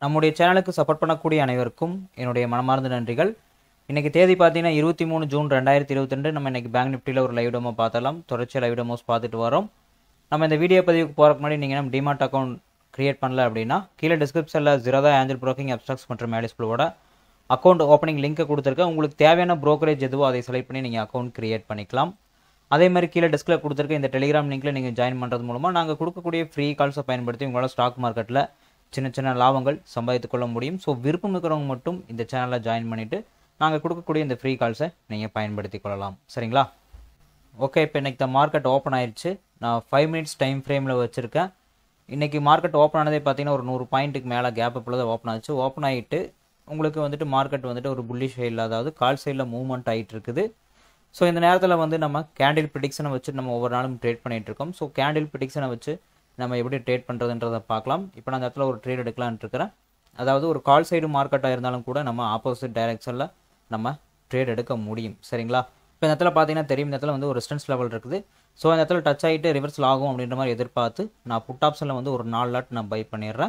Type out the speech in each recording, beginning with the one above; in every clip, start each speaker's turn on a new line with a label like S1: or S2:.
S1: நம்முடைய சேனலுக்கு சப்போர்ட் பண்ணக்கூடிய அனைவருக்கும் என்னுடைய மனமார்ந்த நன்றிகள் இன்னைக்கு தேதி பார்த்தீங்கன்னா இருபத்தி மூணு ஜூன் ரெண்டாயிரத்தி இருபத்தி ரெண்டு நம்ம இன்னைக்கு பேங்க் நிஃப்டியில் ஒரு லைவ் டெமோ பார்த்தலாம் தொடர்ச்சியாக லைவ் டெமோஸ் பார்த்துட்டு வரோம் நம்ம இந்த வீடியோ பதிவுக்கு போகிறக்கு முன்னாடி நீங்கள் நம்ம டிமார்ட் அக்கௌண்ட் கிரியேட் பண்ணல அப்படின்னா கீழே டிஸ்கிரிப்ஷனில் ஜிரோதா ஏஞ்சல் ப்ரோக்கிங் அப்ஸ்டாக்ஸ் மற்றும் மேலிஸ்பிளோட அக்கௌண்ட் ஓப்பனிங் லிங்க்கை கொடுத்துருக்கேன் உங்களுக்கு தேவையான brokerage எதுவோ அதை செலக்ட் பண்ணி நீங்கள் அக்கௌண்ட் கிரியேட் பண்ணிக்கலாம் அதே மாதிரி கீழே டிஸ்கில் கொடுத்துருக்க இந்த டெலிகிராம் லிங்க்கில் நீங்கள் ஜாயின் பண்ணுறது மூலமாக நாங்கள் கொடுக்கக்கூடிய ஃப்ரீ கால்ஸை பயன்படுத்தி உங்களால் ஸ்டாக் மார்க்கெட்டில் சின்ன சின்ன லாபங்கள் சம்பாதித்து கொள்ள முடியும் ஸோ விருப்பம் இருக்கிறவங்க மட்டும் இந்த சேனலில் ஜாயின் பண்ணிவிட்டு நாங்கள் கொடுக்கக்கூடிய இந்த ஃப்ரீ கால்ஸை நீங்கள் பயன்படுத்தி கொள்ளலாம் சரிங்களா ஓகே இப்போ இன்றைக்கி த மார்க்கெட் ஓப்பன் ஆயிடுச்சு நான் ஃபைவ் மினிட்ஸ் டைம் ஃப்ரேமில் வச்சுருக்கேன் இன்றைக்கி மார்க்கெட் ஓப்பன் ஆனதே பார்த்தீங்கன்னா ஒரு நூறு பாயிண்ட்டுக்கு மேலே கேப் இப்போ தான் ஓப்பன் ஆச்சு ஓப்பன் ஆகிட்டு உங்களுக்கு வந்துட்டு மார்க்கெட் வந்துட்டு ஒரு புல்லிஷ் சைடில் அதாவது கால் சைடில் மூவ்மெண்ட் ஆகிட்டு இருக்குது ஸோ இந்த நேரத்தில் வந்து நம்ம கேண்டில் ப்ரிடிக்ஷனை வச்சு நம்ம ஒவ்வொரு நாளும் ட்ரேட் பண்ணிட்டு இருக்கோம் ஸோ கேண்டில் ப்ரிடிக்ஷனை வச்சு நம்ம எப்படி ட்ரேட் பண்ணுறதுன்றதை பார்க்கலாம் இப்போ நான் அந்த இடத்துல ஒரு ட்ரேட் எடுக்கலாம்னு இருக்கிறேன் அதாவது ஒரு கால் சைடு மார்க்கெட்டாக இருந்தாலும் கூட நம்ம ஆப்போசிட் டைரெக்ஷனில் நம்ம ட்ரேட் எடுக்க முடியும் சரிங்களா இப்போ இந்த இடத்துல பார்த்தீங்கன்னா தெரியும் இந்த இடத்துல வந்து ஒரு ரெசிஸ்டன்ஸ் லெவல் இருக்குது ஸோ இந்த இடத்துல டச் ஆகிட்டு ரிவர்ஸில் ஆகும் அப்படின்ற மாதிரி எதிர்பார்த்து நான் புட் ஆப்ஷனில் வந்து ஒரு நாலு லாட் நான் பை பண்ணிடுறேன்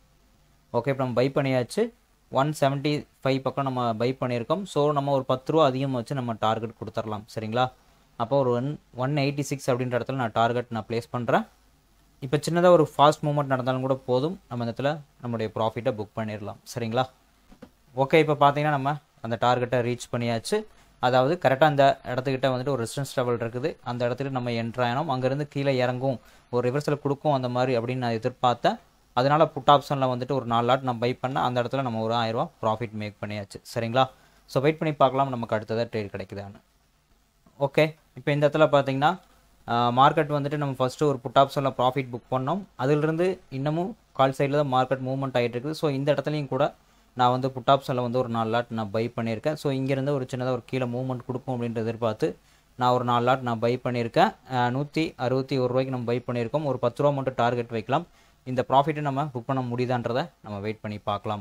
S1: ஓகே இப்போ நம்ம பை பண்ணியாச்சு ஒன் செவன்ட்டி ஃபைவ் பக்கம் நம்ம பை பண்ணியிருக்கோம் ஸோ நம்ம ஒரு பத்து ரூபா அதிகமாக வச்சு நம்ம டார்கெட் கொடுத்துடலாம் சரிங்களா அப்போ ஒரு ஒன் ஒன் எயிட்டி சிக்ஸ் அப்படின்ற இடத்துல நான் டார்கெட் நான் ப்ளேஸ் பண்ணுறேன் இப்போ சின்னதாக ஒரு ஃபாஸ்ட் மூவ்மெண்ட் நடந்தாலும் கூட போதும் நம்ம இந்த இடத்துல நம்மளுடைய ப்ராஃபிட்டை புக் பண்ணிடலாம் சரிங்களா ஓகே இப்போ பார்த்தீங்கன்னா நம்ம அந்த டார்கெட்டை ரீச் பண்ணியாச்சு அதாவது கரெக்டாக அந்த இடத்துக்கிட்ட வந்துட்டு ஒரு ரெசிஸ்டன்ஸ் லெவல் இருக்குது அந்த இடத்துல நம்ம என்ட்ரு ஆகணும் அங்கேருந்து கீழே இறங்கும் ஒரு ரிவர்சல் கொடுக்கும் அந்த மாதிரி அப்படின்னு நான் எதிர்பார்த்தேன் அதனால புட் ஆப்ஷனில் வந்துட்டு ஒரு நாலு லாட் நான் பை பண்ணேன் அந்த இடத்துல நம்ம ஒரு ஆயிரரூவா ப்ராஃபிட் மேக் பண்ணியாச்சு சரிங்களா ஸோ வெயிட் பண்ணி பார்க்கலாம் நமக்கு அடுத்ததாக ட்ரேட் கிடைக்குதான்னு ஓகே இப்போ இந்த இடத்துல பார்த்தீங்கன்னா மார்க்கெட் வந்துட்டு நம்ம ஃபஸ்ட்டு ஒரு புட் ஆப்ஷனில் ப்ராஃபிட் புக் பண்ணோம் அதிலிருந்து இன்னமும் கால் சைடில் தான் மார்க்கெட் மூவ்மெண்ட் ஆகிட்டு இருக்குது ஸோ இந்த இடத்துலையும் கூட நான் வந்து புட் ஆப்ஷனில் வந்து ஒரு நாலு லாட் நான் பை பண்ணியிருக்கேன் ஸோ இங்கேருந்து ஒரு சின்னதாக ஒரு கீழே மூவ்மெண்ட் கொடுக்கும் அப்படின்ற எதிர்பார்த்து நான் ஒரு நாலு லாட் நான் பை பண்ணியிருக்கேன் நூற்றி அறுபத்தி ஒரு ரூபாய்க்கு நம்ம பை பண்ணியிருக்கோம் ஒரு பத்து ரூபா மட்டும் டார்கெட் வைக்கலாம் இந்த ப்ராஃபிட்டை நம்ம புக் பண்ண முடியுதான்றதை நம்ம வெயிட் பண்ணி பார்க்கலாம்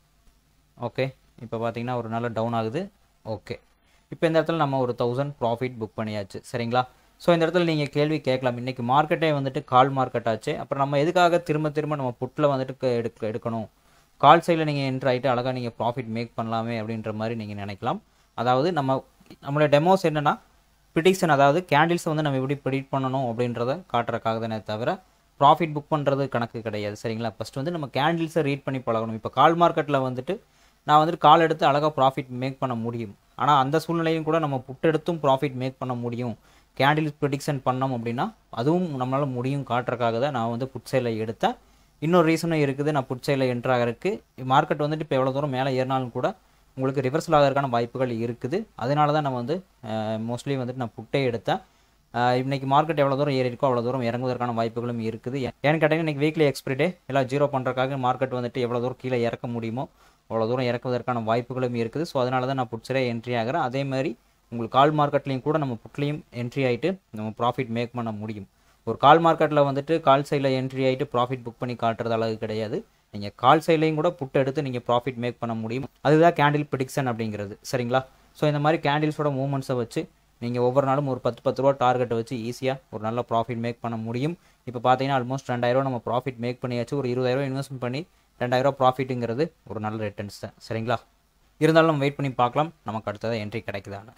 S1: ஓகே இப்போ பார்த்தீங்கன்னா ஒரு நாள் டவுன் ஆகுது ஓகே இப்போ இந்த இடத்துல நம்ம ஒரு தௌசண்ட் ப்ராஃபிட் புக் பண்ணியாச்சு சரிங்களா ஸோ இந்த இடத்துல நீங்கள் கேள்வி கேட்கலாம் இன்றைக்கி மார்க்கெட்டே வந்துட்டு கால் மார்க்கெட் ஆச்சு அப்புறம் நம்ம எதுக்காக திரும்ப திரும்ப நம்ம புட்டில் வந்துட்டு க- எடுக்க எடுக்கணும் கால் சைடில் நீங்கள் என்ட்ரு ஆகிட்டு அழகாக நீங்கள் ப்ராஃபிட் மேக் பண்ணலாமே அப்படின்ற மாதிரி நீங்கள் நினைக்கலாம் அதாவது நம்ம நம்மளோட டெமோஸ் என்னென்னா ப்ரிடிக்ஷன் அதாவது கேண்டில்ஸ் வந்து நம்ம எப்படி ப்ரிடிக்ட் பண்ணணும் அப்படின்றத காட்டுறக்காக தானே தவிர ப்ராஃபிட் புக் பண்ணுறது கணக்கு கிடையாது சரிங்களா ஃபஸ்ட் வந்து நம்ம கேண்டில்ஸை ரீட் பண்ணி பழகணும் இப்போ கால் மார்க்கெட்டில் வந்துட்டு நான் வந்துட்டு கால் எடுத்து அழகாக ப்ராஃபிட் மேக் பண்ண முடியும் ஆனால் அந்த சூழ்நிலையும் கூட நம்ம புட் எடுத்தும் ப்ராஃபிட் மேக் பண்ண முடியும் கேண்டில் ப்ரிடிக்ஷன் பண்ணோம் அப்படின்னா அதுவும் நம்மளால் முடியும் காட்டுறக்காக தான் நான் வந்து புட் சைடில் எடுத்தேன் இன்னொரு ரீசனும் இருக்குது நான் புட் சைடில் என்ட்ரு ஆகிறதுக்கு மார்க்கெட் வந்துட்டு இப்போ எவ்வளோ தூரம் மேலே ஏறினாலும் கூட உங்களுக்கு ரிவர்சல் ஆகிறதுக்கான வாய்ப்புகள் இருக்குது அதனால தான் நான் வந்து மோஸ்ட்லி வந்துட்டு நான் புட்டே எடுத்தேன் அஹ் இன்னைக்கு மார்க்கெட் எவ்வளோ தூரம் ஏறி இருக்கோ அவ்வளோ தூரம் இறங்குவதற்கான வாய்ப்புகளும் இருக்குது ஏன்னு கேட்டிங்கன்னா இன்னைக்கு வீக்லி எக்ஸ்பிரி டே எல்லாம் ஜீரோ பண்ணுறதுக்காக மார்க்கெட் வந்துட்டு எவ்வளோ தூரம் கீழே இறக்க முடியுமோ அவ்வளோ தூரம் இறக்குவதற்கான வாய்ப்புகளும் இருக்குது ஸோ அதனால தான் நான் புட்ஸரே என்ட்ரி ஆகிறேன் அதே மாதிரி உங்களுக்கு கால் மார்க்கெட்லேயும் கூட நம்ம புட்லேயும் என்ட்ரி ஆகிட்டு நம்ம ப்ராஃபிட் மேக் பண்ண முடியும் ஒரு கால் மார்க்கெட்டில் வந்துட்டு கால் சைடில் என்ட்ரி ஆகிட்டு ப்ராஃபிட் புக் பண்ணி காட்டுறது அளவு கிடையாது நீங்கள் கால் சைட்லையும் கூட புட் எடுத்து நீங்கள் ப்ராஃபிட் மேக் பண்ண முடியும் அதுதான் கேண்டில் ப்ரிடிக்ஷன் அப்படிங்கிறது சரிங்களா ஸோ இந்த மாதிரி கேண்டில்ஸோட மூவ்மெண்ட்ஸை வச்சு நீங்கள் ஒவ்வொரு நாளும் ஒரு பத்து பத்து ரூபா டார்கெட்டை வச்சு ஈஸியாக ஒரு நல்ல ப்ராஃபிட் மேக் பண்ண முடியும் இப்போ பார்த்தீங்கன்னா ஆல்மோஸ்ட் ரெண்டாயிரம் நம்ம ப்ராஃபிட் மேக் பண்ணியாச்சு ஒரு இருபதாயிரம் இன்வெஸ்ட்மெண்ட் பண்ணி ரெண்டாயிரம் ப்ராஃபிட்டுங்கிறது ஒரு நல்ல ரிட்டர்ன்ஸ் தான் சரிங்களா இருந்தாலும் நம்ம வெயிட் பண்ணி பார்க்கலாம் நமக்கு அடுத்ததாக என்ட்ரி கிடைக்குதான்னு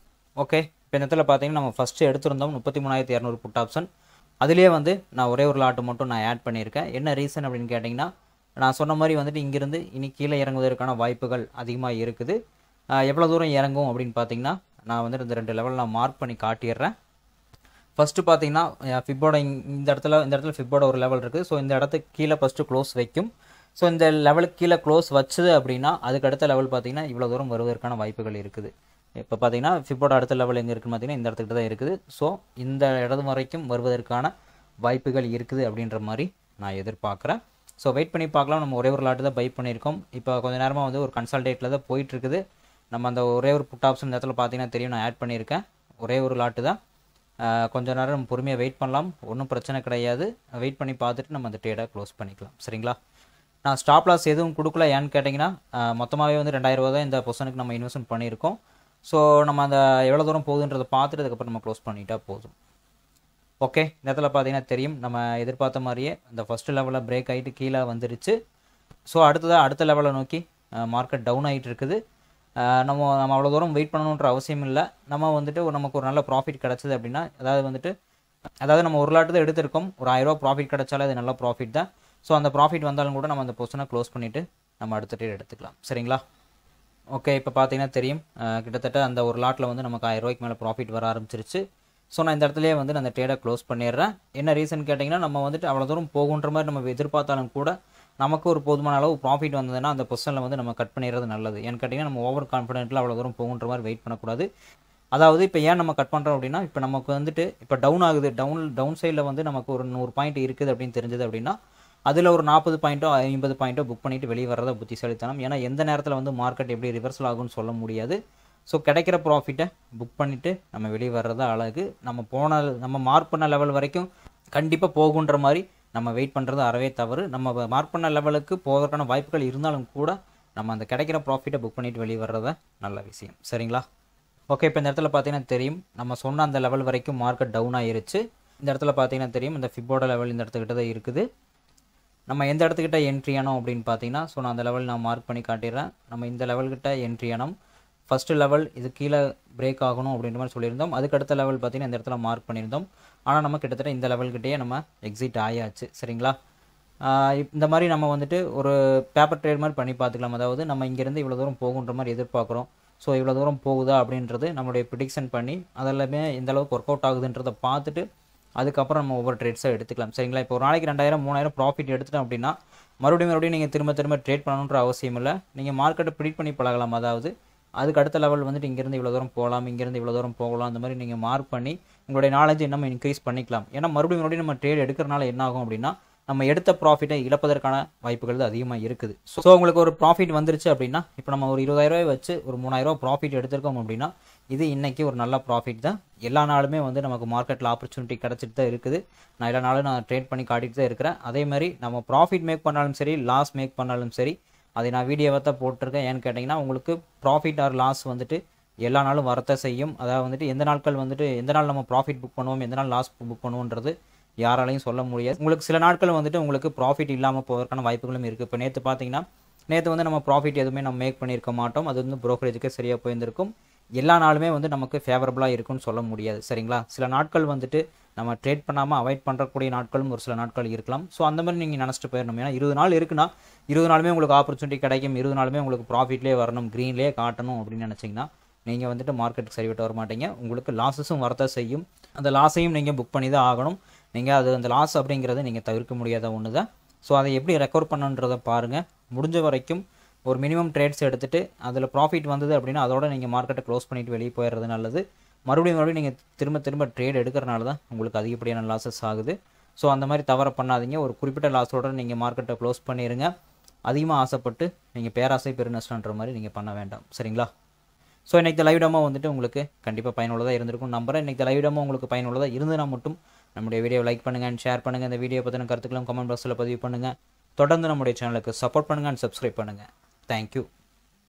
S1: ஓகே இப்போ இந்த இடத்துல பார்த்தீங்கன்னா நம்ம ஃபஸ்ட்டு எடுத்திருந்தோம் முப்பத்தி மூணாயிரத்தி இரநூறு புட் ஆப்ஷன் அதுலேயே வந்து நான் ஒரே ஒரு லாட்டு மட்டும் நான் ஆட் பண்ணியிருக்கேன் என்ன ரீசன் அப்படின்னு கேட்டிங்கன்னா நான் சொன்ன மாதிரி வந்துட்டு இங்கேருந்து இனி கீழே இறங்குவதற்கான வாய்ப்புகள் அதிகமாக இருக்குது எவ்வளோ தூரம் இறங்கும் அப்படின்னு பார்த்தீங்கன்னா நான் வந்துட்டு இந்த ரெண்டு லெவல் நான் மார்க் பண்ணி காட்டிடுறேன் ஃபஸ்ட்டு பார்த்தீங்கன்னா ஃபிப்போட இந்த இடத்துல இந்த இடத்துல ஃபிப்போட ஒரு லெவல் இருக்குது ஸோ இந்த இடத்துக்கு கீழே ஃபஸ்ட்டு க்ளோஸ் வைக்கும் ஸோ இந்த லெவலுக்கு கீழே க்ளோஸ் வச்சது அப்படின்னா அதுக்கு அடுத்த லெவல் பார்த்தீங்கன்னா இவ்வளோ தூரம் வருவதற்கான வாய்ப்புகள் இருக்குது இப்போ பார்த்தீங்கன்னா ஃபிப்போட அடுத்த லெவல் எங்கே இருக்குன்னு பார்த்தீங்கன்னா இந்த இடத்துக்கிட்ட தான் இருக்குது ஸோ இந்த இடது வரைக்கும் வருவதற்கான வாய்ப்புகள் இருக்குது அப்படின்ற மாதிரி நான் எதிர்பார்க்குறேன் ஸோ வெயிட் பண்ணி பார்க்கலாம் நம்ம ஒரே ஒரு லாட்டு தான் பை பண்ணியிருக்கோம் இப்போ கொஞ்ச நேரமாக வந்து ஒரு கன்சல்டேட்டில் தான் போயிட்டுருக்குது நம்ம அந்த ஒரே ஒரு புட் ஆப்ஷன் இந்த இடத்துல பார்த்தீங்கன்னா தெரியும் நான் ஆட் பண்ணியிருக்கேன் ஒரே ஒரு லாட்டு தான் ஆஹ் கொஞ்ச நேரம் நம்ம பொறுமையாக வெயிட் பண்ணலாம் ஒன்றும் பிரச்சனை கிடையாது வெயிட் பண்ணி பார்த்துட்டு நம்ம அந்த ட்ரேடை க்ளோஸ் பண்ணிக்கலாம் சரிங்களா நான் ஸ்டாப் லாஸ் எதுவும் கொடுக்கல ஏன்னு கேட்டிங்கன்னா மொத்தமாகவே வந்து ரெண்டாயிரம் ரூபா தான் இந்த பொசனுக்கு நம்ம இன்வெஸ்ட்மெண்ட் பண்ணியிருக்கோம் ஸோ நம்ம அந்த எவ்வளோ தூரம் போகுதுன்றதை பார்த்துட்டு அதுக்கப்புறம் நம்ம க்ளோஸ் பண்ணிட்டா போதும் ஓகே இந்த இடத்துல பார்த்தீங்கன்னா தெரியும் நம்ம எதிர்பார்த்த மாதிரியே இந்த ஃபஸ்ட்டு லெவலில் பிரேக் ஆகிட்டு கீழே வந்துருச்சு ஸோ அடுத்ததாக அடுத்த லெவலை நோக்கி மார்க்கெட் டவுன் ஆகிட்டு இருக்குது அஹ் நம்ம நம்ம அவ்வளோ தூரம் வெயிட் பண்ணணுன்ற அவசியம் இல்லை நம்ம வந்துட்டு ஒரு நமக்கு ஒரு நல்ல ப்ராஃபிட் கிடச்சிது அப்படின்னா அதாவது வந்துட்டு அதாவது நம்ம ஒரு லாட்டு தான் எடுத்திருக்கோம் ஒரு ஆயிரரூவா ப்ராஃபிட் கிடைச்சாலே அது நல்ல ப்ராஃபிட் தான் ஸோ அந்த ப்ராஃபிட் வந்தாலும் கூட நம்ம அந்த பொசிஷனை க்ளோஸ் பண்ணிவிட்டு நம்ம அடுத்த ட்ரேட் எடுத்துக்கலாம் சரிங்களா ஓகே இப்போ பார்த்தீங்கன்னா தெரியும் அஹ் கிட்டத்தட்ட அந்த ஒரு லாட்டில் வந்து நமக்கு ஆயிரம் ரூபாய்க்கு மேலே ப்ராஃபிட் வர ஆரம்பிச்சிருச்சு ஸோ நான் இந்த இடத்துலயே வந்து நான் அந்த ட்ரேடை க்ளோஸ் பண்ணிடுறேன் என்ன ரீசன் கேட்டிங்கன்னா நம்ம வந்துட்டு அவ்வளோ தூரம் போகுன்ற மாதிரி நம்ம எதிர்பார்த்தாலும் கூட நமக்கு ஒரு போதுமான அளவு ப்ராஃபிட் வந்ததுன்னா அந்த பொசிஷனில் வந்து நம்ம கட் பண்ணிடுறது நல்லது ஏன்னு கேட்டிங்கன்னா நம்ம ஓவர் கான்ஃபிடென்ட்டில் அவ்வளோ தூரம் போகுன்ற மாதிரி வெயிட் பண்ணக்கூடாது அதாவது இப்போ ஏன் நம்ம கட் பண்ணுறோம் அப்படின்னா இப்போ நமக்கு வந்துட்டு இப்போ டவுன் ஆகுது டவுன் டவுன் சைடில் வந்து நமக்கு ஒரு நூறு பாயிண்ட் இருக்குது அப்படின்னு தெரிஞ்சது அப்படின்னா அதில் ஒரு நாற்பது பாயிண்ட்டோ ஐம்பது பாயிண்ட்டோ புக் பண்ணிட்டு வெளியே வர்றத புத்திசாலித்தனம் ஏன்னா எந்த நேரத்தில் வந்து மார்க்கெட் எப்படி ரிவர்சல் ஆகும்னு சொல்ல முடியாது ஸோ கிடைக்கிற ப்ராஃபிட்டை புக் பண்ணிவிட்டு நம்ம வெளியே வர்றது அழகு நம்ம போன நம்ம மார்க் பண்ண லெவல் வரைக்கும் கண்டிப்பாக போகுன்ற மாதிரி நம்ம வெயிட் பண்ணுறது அறவே தவறு நம்ம மார்க் பண்ண லெவலுக்கு போவதற்கான வாய்ப்புகள் இருந்தாலும் கூட நம்ம அந்த கிடைக்கிற ப்ராஃபிட்டை புக் பண்ணிட்டு வெளியே வர்றத நல்ல விஷயம் சரிங்களா ஓகே இப்போ இந்த இடத்துல பார்த்தீங்கன்னா தெரியும் நம்ம சொன்ன அந்த லெவல் வரைக்கும் மார்க்கெட் டவுன் ஆயிருச்சு இந்த இடத்துல பார்த்தீங்கன்னா தெரியும் இந்த ஃபிப்போட லெவல் இந்த இடத்துக்கிட்ட தான் இருக்குது நம்ம எந்த இடத்துக்கிட்ட என்ட்ரி ஆனோம் அப்படின்னு பார்த்தீங்கன்னா ஸோ நான் அந்த லெவல் நான் மார்க் பண்ணி காட்டிடுறேன் நம்ம இந்த லெவல்கிட்ட என்ட்ரி ஆனோம் ஃபஸ்ட்டு லெவல் இது கீழே பிரேக் ஆகணும் அப்படின்ற மாதிரி சொல்லியிருந்தோம் அதுக்கு அடுத்த லெவல் பார்த்தீங்கன்னா இந்த இடத்துல மார்க் பண்ணியிருந்தோம் ஆனால் நம்ம கிட்டத்தட்ட இந்த லெவல்கிட்டயே நம்ம எக்ஸிட் ஆயாச்சு சரிங்களா ஆஹ் இப்- இந்த மாதிரி நம்ம வந்துட்டு ஒரு பேப்பர் ட்ரேட் மாதிரி பண்ணி பார்த்துக்கலாம் அதாவது நம்ம இங்கேருந்து இவ்வளோ தூரம் போகுன்ற மாதிரி எதிர்பார்க்குறோம் ஸோ இவ்வளோ தூரம் போகுதா அப்படின்றது நம்மளுடைய ப்ரிடிக்ஷன் பண்ணி அதெல்லாமே எந்த அளவுக்கு ஒர்க் அவுட் ஆகுதுன்றதை பார்த்துட்டு அதுக்கப்புறம் நம்ம ஒவ்வொரு ட்ரேட்ஸை எடுத்துக்கலாம் சரிங்களா இப்போ ஒரு நாளைக்கு ரெண்டாயிரம் மூணாயிரம் ப்ராஃபிட் எடுத்துட்டோம் அப்படின்னா மறுபடியும் மறுபடியும் நீங்கள் திரும்ப திரும்ப ட்ரேட் பண்ணணுன்ற அவசியம் இல்லை நீங்கள் மார்க்கெட்டை ப்ரிடிக் பண்ணி பழகலாம் அதாவது அதுக்கு அடுத்த லெவல் வந்துட்டு இங்கேருந்து இவ்வளோ தூரம் போகலாம் இங்கேருந்து இவ்வளோ தூரம் போகலாம் அந்த மாதிரி நீங்கள் மார்க் பண்ணி உங்களுடைய நாலேஜ் இன்னும் இன்க்ரீஸ் பண்ணிக்கலாம் ஏன்னா மறுபடியும் மறுபடியும் நம்ம ட்ரேட் எடுக்கிறனால என்ன ஆகும் அப்படின்னா நம்ம எடுத்த ப்ராஃபிட்டை இழப்பதற்கான வாய்ப்புகள் அதிகமாக இருக்குது ஸோ உங்களுக்கு ஒரு ப்ராஃபிட் வந்துருச்சு அப்படின்னா இப்போ நம்ம ஒரு இருபதாயிரம் ரூபாய் வச்சு ஒரு மூணாயிரம் ரூபாய் ப்ராஃபிட் எடுத்திருக்கோம் அப்படின்னா இது இன்னைக்கு ஒரு நல்ல ப்ராஃபிட் தான் எல்லா நாளுமே வந்து நமக்கு மார்க்கெட்டில் ஆப்பர்ச்சுனிட்டி கிடச்சிட்டு தான் இருக்குது நான் எல்லா நாளும் நான் ட்ரேட் பண்ணி காட்டிட்டு தான் இருக்கிறேன் அதே மாதிரி நம்ம ப்ராஃபிட் மேக் பண்ணாலும் சரி லாஸ் மேக் பண்ணாலும் சரி அதை நான் வீடியோவை தான் போட்டிருக்கேன் ஏன்னு கேட்டிங்கன்னா உங்களுக்கு ப்ராஃபிட் ஆர் லாஸ் வந்துட்டு எல்லா நாளும் வரத்த செய்யும் அதாவது வந்துட்டு எந்த நாட்கள் வந்துட்டு எந்த நாள் நம்ம ப்ராஃபிட் புக் பண்ணுவோம் எந்த நாள் லாஸ் புக் பண்ணுவோன்றது யாராலையும் சொல்ல முடியாது உங்களுக்கு சில நாட்கள் வந்துட்டு உங்களுக்கு ப்ராஃபிட் இல்லாமல் போவதற்கான வாய்ப்புகளும் இருக்குது இப்போ நேற்று பார்த்தீங்கன்னா நேற்று வந்து நம்ம ப்ராஃபிட் எதுவுமே நம்ம மேக் பண்ணியிருக்க மாட்டோம் அது வந்து ப்ரோக்கரேஜுக்கே சரியாக போயிருந்திருக்கும் எல்லா நாளுமே வந்து நமக்கு ஃபேவரபுளாக இருக்கும்னு சொல்ல முடியாது சரிங்களா சில நாட்கள் வந்துட்டு நம்ம ட்ரேட் பண்ணாமல் அவாய்ட் பண்ணுறக்கூடிய நாட்களும் ஒரு சில நாட்கள் இருக்கலாம் ஸோ அந்த மாதிரி நீங்கள் நினச்சிட்டு போயிடணும் ஏன்னா இருபது நாள் இருக்குன்னா இருபது நாளுமே உங்களுக்கு ஆப்பர்ச்சுனிட்டி கிடைக்கும் இருபது நாளுமே உங்களுக்கு ப்ராஃபிட்லேயே வரணும் க்ரீன்லேயே காட்டணும் அப்படின்னு நினச்சிங்கன்னா நீங்கள் வந்துட்டு மார்க்கெட்டுக்கு சரிவிட்டு வர மாட்டீங்க உங்களுக்கு லாஸஸும் வரதான் செய்யும் அந்த லாஸையும் நீங்கள் புக் பண்ணி தான் ஆகணும் நீங்கள் அது அந்த லாஸ் அப்படிங்கிறத நீங்கள் தவிர்க்க முடியாத ஒன்று தான் ஸோ அதை எப்படி ரெக்கவர் பண்ணுன்றதை பாருங்கள் முடிஞ்ச வரைக்கும் ஒரு மினிமம் ட்ரேட்ஸ் எடுத்துகிட்டு அதில் ப்ராஃபிட் வந்தது அப்படின்னா அதோட நீங்கள் மார்க்கெட்டை க்ளோஸ் பண்ணிட்டு வெளியே போயிடுறது நல்லது மறுபடியும் மறுபடியும் நீங்கள் திரும்ப திரும்ப ட்ரேட் எடுக்கிறனால தான் உங்களுக்கு அதிகப்படியான லாஸஸ் ஆகுது ஸோ அந்த மாதிரி தவற பண்ணாதீங்க ஒரு குறிப்பிட்ட லாஸோட நீங்கள் மார்க்கெட்டை க்ளோஸ் பண்ணிடுங்க அதிகமாக ஆசைப்பட்டு நீங்கள் பேராசை பெருநஷ்டன்ற மாதிரி நீங்கள் பண்ண வேண்டாம் சரிங்களா ஸோ இன்றைக்கி லைவ் டெமோ வந்துட்டு உங்களுக்கு கண்டிப்பாக பயனுள்ளதாக இருந்திருக்கும் நம்புறேன் இன்றைக்கி லைவ் டெமோ உங்களுக்கு பயனுள்ளதாக இருந்ததுனா மட்டும் நம்முடைய வீடியோ லைக் பண்ணுங்கள் அண்ட் ஷேர் பண்ணுங்கள் இந்த வீடியோ பற்றின கருத்துக்களும் கமெண்ட் பாக்ஸில் பதிவு பண்ணுங்கள் தொடர்ந்து நம்முடைய சேனலுக்கு சப்போர்ட் பண்ணுங்கள் அண்ட் சப்ஸ்கிரைப் பண்ணுங்கள் தேங்க்யூ